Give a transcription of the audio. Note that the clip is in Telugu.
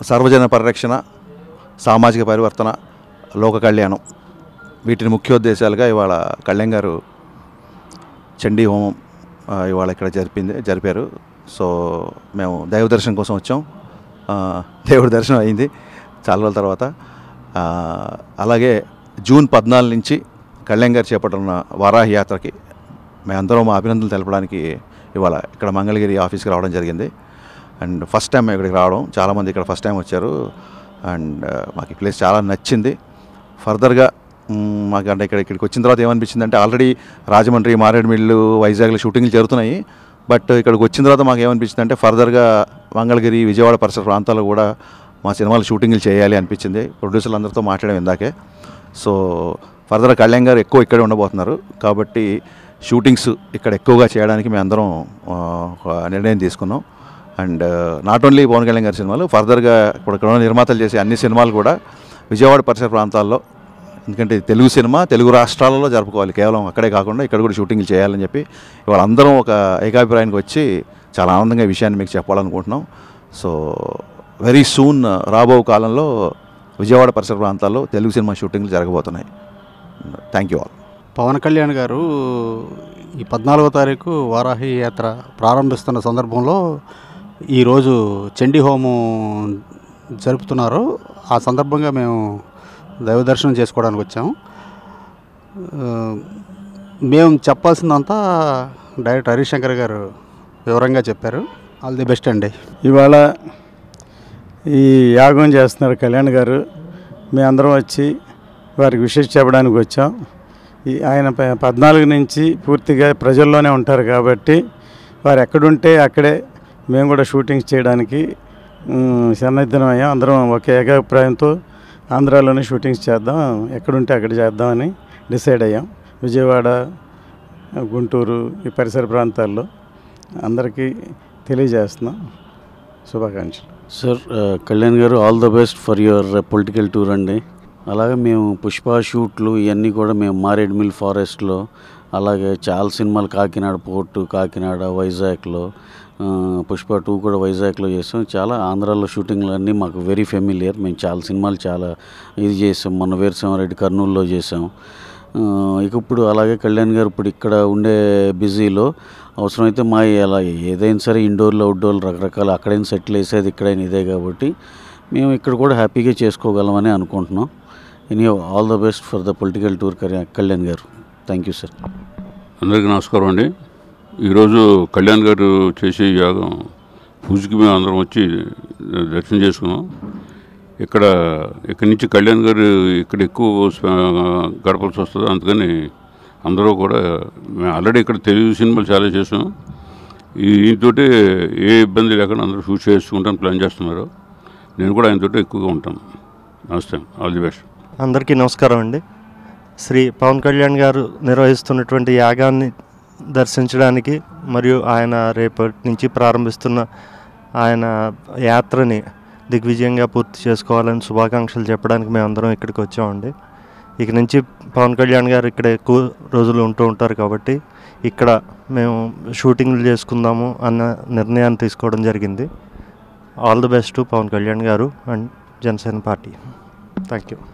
సర్వజన పరిరక్షణ సామాజిక పరివర్తన లోక కళ్యాణం వీటిని ముఖ్యోద్దేశాలుగా ఇవాళ కళ్యాణ్ గారు చండీ హోమం ఆ, ఇవాళ ఇక్కడ జరిపింది జరిపారు సో మేము దైవ దర్శనం కోసం వచ్చాం ఆ, దేవుడి దర్శనం అయింది చాలా రోజుల తర్వాత ఆ, అలాగే జూన్ పద్నాలుగు నుంచి కళ్యాణ్ గారు చేపట్టున్న వారాహి యాత్రకి మేమందరం మా అభినందనలు తెలపడానికి ఇవాళ ఇక్కడ మంగళగిరి ఆఫీస్కి రావడం జరిగింది అండ్ ఫస్ట్ టైం మేము ఇక్కడికి రావడం చాలామంది ఇక్కడ ఫస్ట్ టైం వచ్చారు అండ్ మాకు ఈ ప్లేస్ చాలా నచ్చింది ఫర్దర్గా మ్, మాకు అంటే ఇక్కడ ఇక్కడికి వచ్చిన తర్వాత ఏమనిపించింది అంటే ఆల్రెడీ రాజమండ్రి మారేడుమిల్లు వైజాగ్లో షూటింగ్లు జరుగుతున్నాయి బట్ ఇక్కడికి వచ్చిన తర్వాత మాకు ఏమనిపించింది అంటే ఫర్దర్గా మంగళగిరి విజయవాడ పరిసర ప్రాంతాల్లో కూడా మా సినిమాలు షూటింగ్లు చేయాలి అనిపించింది ప్రొడ్యూసర్లు అందరితో మాట్లాడాం ఇందాకే సో ఫర్దర్ కళ్యాణ్ గారు ఎక్కువ ఇక్కడే ఉండబోతున్నారు కాబట్టి షూటింగ్స్ ఇక్కడ ఎక్కువగా చేయడానికి మేము అందరం ఆ, ఒక నిర్ణయం తీసుకున్నాం and not only Pavan Kalyan గారి సినిమాలు ఫర్దర్గా ఇప్పుడు ఇక్కడ ఉన్న నిర్మాతలు చేసే అన్ని సినిమాలు కూడా విజయవాడ పరిసర ప్రాంతాల్లో ఎందుకంటే ఇది తెలుగు సినిమా తెలుగు రాష్ట్రాలలో జరుపుకోవాలి కేవలం అక్కడే కాకుండా ఇక్కడ కూడా షూటింగ్లు చేయాలని చెప్పి ఇవాళ అందరం ఒక ఏకాభిప్రాయానికి వచ్చి చాలా ఆనందంగా ఈ విషయాన్ని మీకు చెప్పాలనుకుంటున్నాం సో వెరీ సూన్ రాబో కాలంలో విజయవాడ పరిసర ప్రాంతాల్లో తెలుగు సినిమా షూటింగ్లు జరగబోతున్నాయి thank you all Pavan Kalyan గారు ఈ పద్నాలుగో తారీఖు వారాహి యాత్ర ప్రారంభిస్తున్న సందర్భంలో ఈరోజు చండీ హోమం జరుపుతున్నారు ఆ సందర్భంగా మేము దైవ దర్శనం చేసుకోవడానికి వచ్చాము ఆ, మేము చెప్పాల్సిందంతా డైరెక్టర్ హరిశంకర్ గారు వివరంగా చెప్పారు ఆల్ ది బెస్ట్ అండి ఇవాళ ఈ యాగం చేస్తున్నారు కళ్యాణ్ గారు మేమందరం వచ్చి వారికి విశేష చెప్పడానికి వచ్చాం ఈ ఆయన ప- పద్నాలుగు నుంచి పూర్తిగా ప్రజల్లోనే ఉంటారు కాబట్టి వారు ఎక్కడుంటే అక్కడే మేము కూడా షూటింగ్స్ చేయడానికి మ్, సన్నద్ధమయ్యాం అందరం ఒకే ఏకాభిప్రాయంతో ఆంధ్రాలోనే షూటింగ్స్ చేద్దాం ఎక్కడుంటే అక్కడ చేద్దామని డిసైడ్ అయ్యాం విజయవాడ గుంటూరు ఈ పరిసర ప్రాంతాల్లో అందరికీ తెలియజేస్తున్నాం శుభాకాంక్షలు సార్ ఆ, కళ్యాణ్ గారు all the best for your political tour అండి అలాగే మేము పుష్ప షూట్లు ఇవన్నీ కూడా మేము మారేడుమిల్ ఫారెస్ట్లో అలాగే చాలా సినిమాలు కాకినాడ పోర్టు కాకినాడ వైజాగ్లో ఆ, పుష్ప టూ కూడా వైజాగ్లో చేసాం చాలా ఆంధ్రాలో షూటింగ్లు అన్నీ మాకు వెరీ ఫెమిలియర్ మేము చాలా సినిమాలు చాలా ఇది చేసాం మొన్న వీరసింహారెడ్డి కర్నూలులో చేసాం ఆ, ఇక ఇప్పుడు అలాగే కళ్యాణ్ గారు ఇప్పుడు ఇక్కడ ఉండే బిజీలో అవసరమైతే మా అలా ఏదైనా సరే ఇండోర్లో అవుట్డోర్లు రకరకాల అక్కడైనా సెటిల్ వేసేది ఇక్కడైనా ఇదే కాబట్టి మేము ఇక్కడ కూడా హ్యాపీగా చేసుకోగలమని అనుకుంటున్నాం any all the best for the political tour Kalyan గారు థ్యాంక్ యూ సార్ అందరికీ నమస్కారం అండి ఈరోజు కళ్యాణ్ గారు చేసే యాగం పూజకి మేము అందరం వచ్చి దర్శనం చేసుకున్నాం ఇక్కడ ఇక్కడి నుంచి కళ్యాణ్ గారు ఇక్కడ ఎక్కువ స్ప- గడపాల్సి వస్తుంది అందుకని అందరూ కూడా మేము ఆల్రెడీ ఇక్కడ తెలుగు సినిమాలు చాలా చేసాం ఈయనతోటి ఏ ఇబ్బంది లేకుండా అందరూ షూట్ చేసుకుంటాను ప్లాన్ చేస్తున్నారు నేను కూడా ఆయనతోటి ఎక్కువగా ఉంటాను నమస్తే ఆల్ ది బెస్ట్ అందరికీ నమస్కారం అండి శ్రీ పవన్ కళ్యాణ్ గారు నిర్వహిస్తున్నటువంటి యాగాన్ని దర్శించడానికి మరియు ఆయన రేపటి నుంచి ప్రారంభిస్తున్న ఆయన యాత్రని దిగ్విజయంగా పూర్తి చేసుకోవాలని శుభాకాంక్షలు చెప్పడానికి మేమందరం ఇక్కడికి వచ్చామండి ఇక నుంచి పవన్ కళ్యాణ్ గారు ఇక్కడ ఎక్కువ రోజులు ఉంటూ ఉంటారు కాబట్టి ఇక్కడ మేము షూటింగ్లు చేసుకుందాము అన్న నిర్ణయాన్ని తీసుకోవడం జరిగింది all the best to Pavan Kalyan గారు and Janasena party thank you